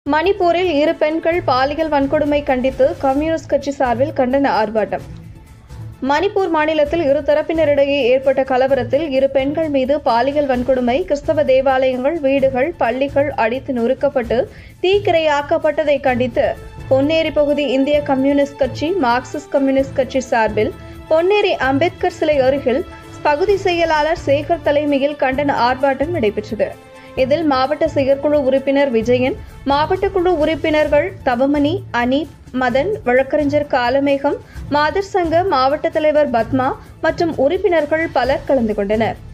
மணிப்பூரில் இரு பெண்கள் பாலியல் வன்கொடுமை கண்டித்து கம்யூனிஸ்ட் கட்சி சார்பில் கண்டன ஆர்ப்பாட்டம் மணிப்பூர் மாநிலத்தில் இரு தரப்பினரிடையே ஏற்பட்ட கலவரத்தில் இரு பெண்கள் மீது பாலியல் வன்கொடுமை கிறிஸ்தவ தேவாலயங்கள் வீடுகள் பள்ளிகள் அடித்து நொறுக்கப்பட்டு தீக்கிரையாக்கப்பட்டதை கண்டித்து பொன்னேரி பகுதி இந்திய கம்யூனிஸ்ட் கட்சி மார்க்சிஸ்ட் கம்யூனிஸ்ட் கட்சி சார்பில் பொன்னேரி அம்பேத்கர் சிலை அருகில் பகுதி செயலாளர் சேகர் தலைமையில் கண்டன ஆர்ப்பாட்டம் நடைபெற்றது இதில் மாவட்ட செயற்குழு உறுப்பினர் விஜயன் மாவட்ட குழு உறுப்பினர்கள் தவமணி அனீப் மதன் வழக்கறிஞர் காலமேகம் மாதர் சங்க மாவட்ட தலைவர் பத்மா மற்றும் உறுப்பினர்கள் பலர் கலந்து கொண்டனர்